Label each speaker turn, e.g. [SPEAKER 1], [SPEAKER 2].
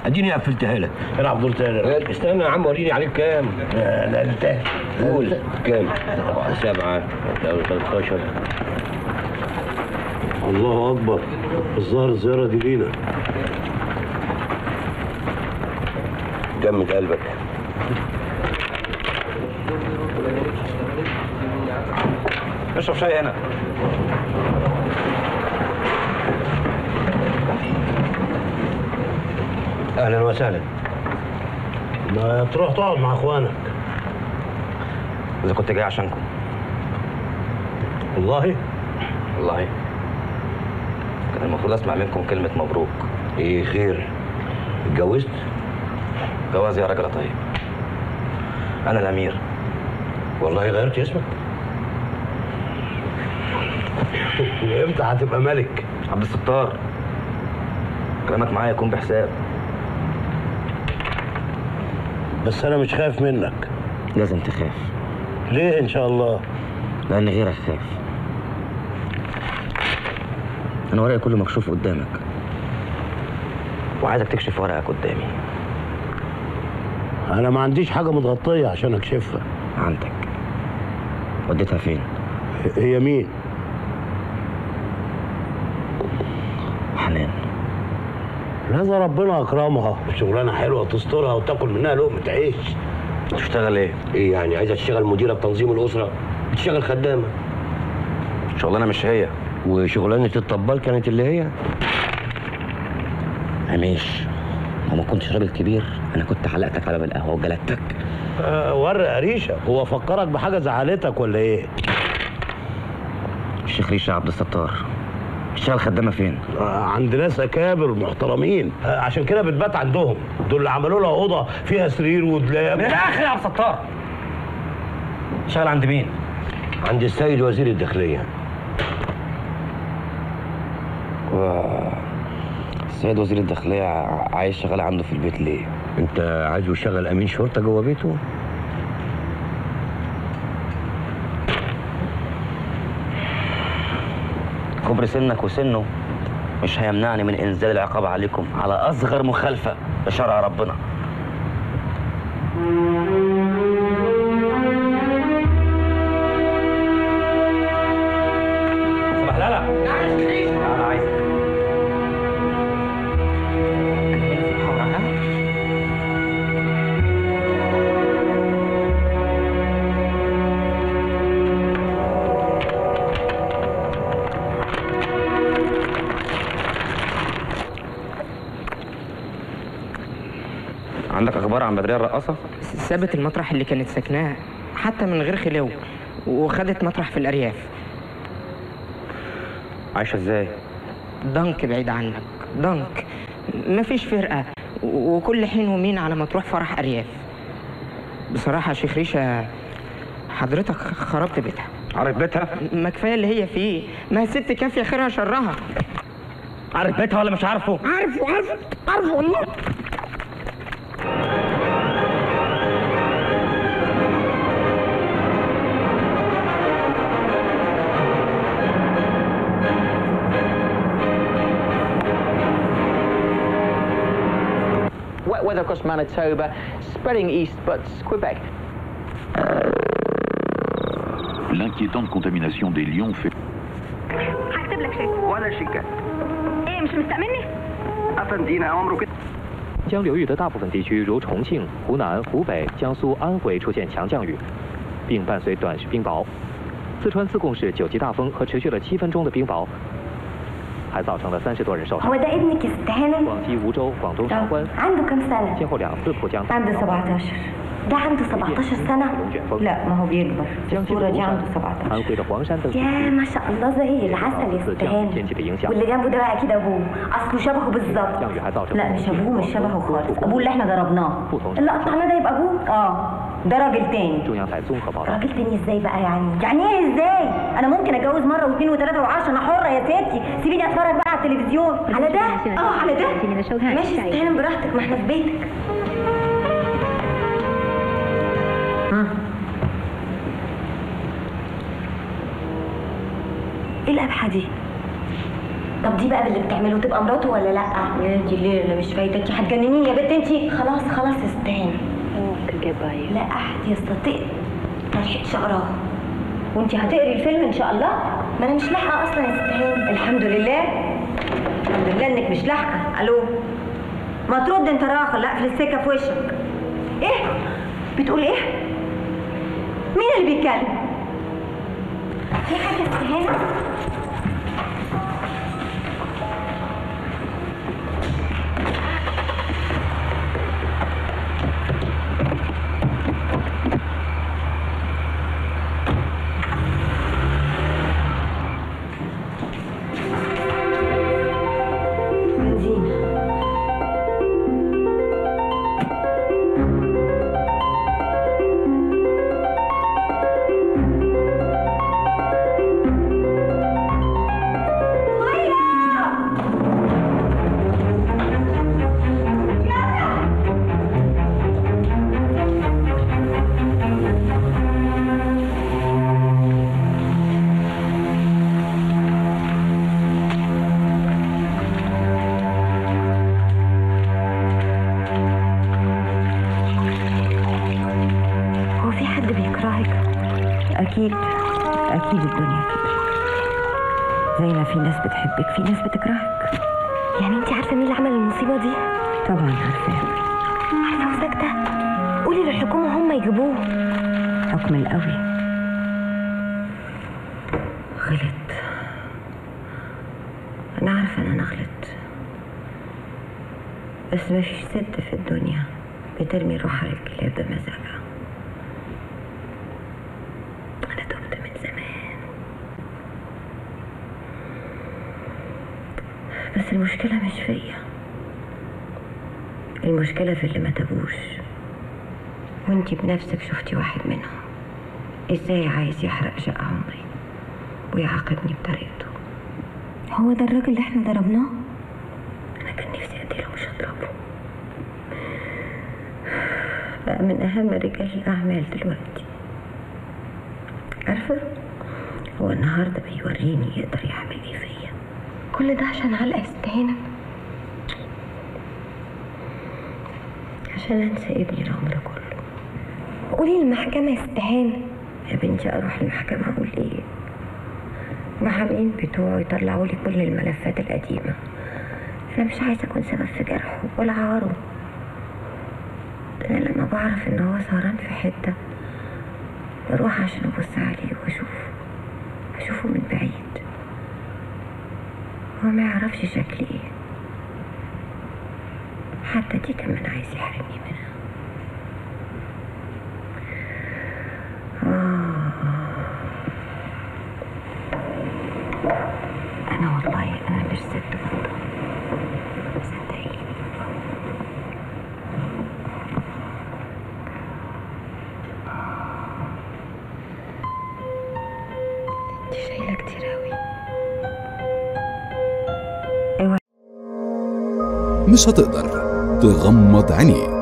[SPEAKER 1] اديني قفلتها لك
[SPEAKER 2] العب دور تاني
[SPEAKER 1] استنى يا عم وريني عليك كام
[SPEAKER 2] انا انت
[SPEAKER 1] قول كام سبعة 13
[SPEAKER 2] الله اكبر الظاهر الزياره دي لينا
[SPEAKER 1] جمد قلبك
[SPEAKER 3] اشرب شاي هنا
[SPEAKER 1] اهلا وسهلا
[SPEAKER 2] ما تروح تقعد مع اخوانك
[SPEAKER 3] اذا كنت جاي عشانكم
[SPEAKER 2] والله
[SPEAKER 3] والله كان المفروض اسمع منكم كلمه مبروك
[SPEAKER 1] ايه خير اتجوزت
[SPEAKER 3] جواز يا راجل طيب انا الامير
[SPEAKER 1] والله غيرت اسمك
[SPEAKER 2] امتى هتبقى ملك
[SPEAKER 3] عبد الستار كلامك معايا يكون بحساب
[SPEAKER 2] بس انا مش خايف منك
[SPEAKER 3] لازم تخاف
[SPEAKER 2] ليه ان شاء الله
[SPEAKER 3] لان غيرك خاف انا ورقي كله مكشوف قدامك وعايزك تكشف ورقك قدامي
[SPEAKER 2] انا ما عنديش حاجه متغطيه عشان اكشفها
[SPEAKER 3] عندك وديتها فين
[SPEAKER 2] هي مين
[SPEAKER 3] حنان
[SPEAKER 2] لا ده ربنا اكرمها شغلانه حلوه تسترها وتاكل منها لقمه عيش
[SPEAKER 3] تشتغل ايه
[SPEAKER 1] ايه يعني عايزه تشتغل مديره بتنظيم الاسره بتشتغل خدامه
[SPEAKER 3] شغلانه مش هي
[SPEAKER 1] وشغلانه الطبال كانت اللي هي
[SPEAKER 3] هميش لو ما كنتش راجل كبير انا كنت علقتك على باب القهوه وجلدتك
[SPEAKER 2] آه ورق ريشه هو فكرك بحاجه زعلتك ولا ايه
[SPEAKER 3] الشيخ ريشه عبد الستار اشتغل خدامه فين
[SPEAKER 2] آه عند ناس اكابر محترمين آه عشان كده بتبات عندهم دول اللي عملوا لها اوضه فيها سرير ودولاب
[SPEAKER 3] من الاخر يا عبد الستار اشتغل عند مين
[SPEAKER 1] عند السيد وزير الداخليه
[SPEAKER 3] و... السيد وزير الداخلية عايز شغال عنده في البيت ليه؟
[SPEAKER 1] انت عايزه يشغل امين شرطه جوه بيته
[SPEAKER 3] كبر سنك وسنه مش هيمنعني من انزال العقاب عليكم على اصغر مخالفة لشرع ربنا صباح لا لا انا عايز عندك اخبار عن بدريه الرقاصه
[SPEAKER 4] سابت المطرح اللي كانت ساكناه حتى من غير خلو وخدت مطرح في الأرياف
[SPEAKER 3] عايشه ازاي
[SPEAKER 4] ضنك بعيد عنك ضنك مفيش فرقة وكل حين ومين على ما تروح فرح أرياف بصراحة يا شيخ ريشة حضرتك خربت بيتها
[SPEAKER 3] عارف بيتها
[SPEAKER 4] ما كفاية اللي هي فيه ما هي الست كافية خيرها شرها
[SPEAKER 3] عارف بيتها ولا مش عارفه
[SPEAKER 4] عارفه عارفه عارفه والله
[SPEAKER 5] Wet weather across Manitoba, spreading east, but Quebec.
[SPEAKER 6] L'inquiétante contamination des lions fait
[SPEAKER 7] هكتب لك شيك
[SPEAKER 8] ولا شيكة
[SPEAKER 7] ايه مش مستأمني
[SPEAKER 8] أفندينا أمرك
[SPEAKER 9] 江流域的大部分地区，如重庆、湖南、湖北、江苏、安徽出现强降雨，并伴随短时冰雹。四川自贡市九级大风和持续了七分钟的冰雹，还造成了三十多人受伤
[SPEAKER 7] هو。ده ابنك استهانم
[SPEAKER 9] 广西梧州、广东韶关
[SPEAKER 7] عنده كام سنة
[SPEAKER 9] 先后两次迫降。
[SPEAKER 7] عنده 17 ده عنده 17 سنة لا ما هو بيكبر
[SPEAKER 9] 江西的
[SPEAKER 7] الصورة
[SPEAKER 9] 庐
[SPEAKER 7] دي
[SPEAKER 9] 山
[SPEAKER 7] عنده 17
[SPEAKER 9] 安徽的黄山等地
[SPEAKER 7] يا ما شاء الله زي العسل يا
[SPEAKER 9] 自降
[SPEAKER 7] استهانم
[SPEAKER 9] 天气的影响，
[SPEAKER 7] واللي جنبه ده بقى اكيد ابوه اصله شبهه بالظبط
[SPEAKER 9] 降雨还造成
[SPEAKER 7] لا مش ابوه مش شبهه خالص ابوه اللي احنا ضربناه
[SPEAKER 9] 不同
[SPEAKER 7] اللي قطعناه ده يبقى ابوه اه ده راجل تاني
[SPEAKER 9] 中央台综合报道。
[SPEAKER 7] راجل تاني ازاي بقى يعني يعني ايه ازاي انا ممكن اتجوز مره واثنين وثلاثه وعشرة انا حره يا ستي سيبيني اتفرج بقى على التلفزيون على ده اه على ده ماشي استهانم براحتك ما احنا في بيتك ها. ايه القبحه دي طب دي بقى باللي بتعمله تبقى مراته ولا لا يا دي ليه انا مش فايتك هتجننيني يا بنت انت خلاص خلاص استهان لا احد يستطيع ما لحقتش اقراها وانت هتقري الفيلم ان شاء الله ما انا مش لاحقه اصلا يا استهان الحمد لله الحمد لله انك مش لاحقه الو ما ترد انت راخر لا اقفل السكه في وشك ايه بتقول ايه مين اللي بيتكلم في حاجه استهانه هو في حد بيكرهك
[SPEAKER 10] أكيد أكيد الدنيا كده زي ما في ناس بتحبك في ناس بتكرهك
[SPEAKER 7] يعني انت عارفه مين اللي عمل المصيبه دي
[SPEAKER 10] طبعا عارفاه
[SPEAKER 7] عارفه وساكته قولي للحكومه هم يجيبوه
[SPEAKER 10] حكم القوي غلط أنا عارفة إن أنا غلط بس مفيش ست في الدنيا بترمي روحها للكلاب بمزاجها أنا تبت من زمان بس المشكلة مش فيا المشكلة في اللي ما تابوش وانتي بنفسك شفتي واحد منهم ازاي عايز يحرق شقة عمري ويعاقبني بطريقته
[SPEAKER 7] هو ده الراجل اللي احنا ضربناه
[SPEAKER 10] انا كان نفسي اديله مش هضربه بقى من اهم رجال الاعمال دلوقتي عارفه هو النهارده بيوريني يقدر يعمل ايه فيا
[SPEAKER 7] كل ده عشان علقه استهانه
[SPEAKER 10] عشان انسى ابني العمر كله
[SPEAKER 7] قولي المحكمه استهانه
[SPEAKER 10] يا بنتي اروح المحكمه اقول ايه المحامين بتوعه يطلعوا لي كل الملفات القديمه انا مش عايزه اكون سبب في جرحه ولا عاره ده انا لما بعرف ان هو سهران في حته بروح عشان ابص عليه واشوفه اشوفه من بعيد هو ما يعرفش شكلي ايه حتى دي كمان عايز يحرمني منها أنا والله أنا مش ست برضه صدقيني انت شايلة كتير أوي
[SPEAKER 11] مش هتقدر تغمض عينيك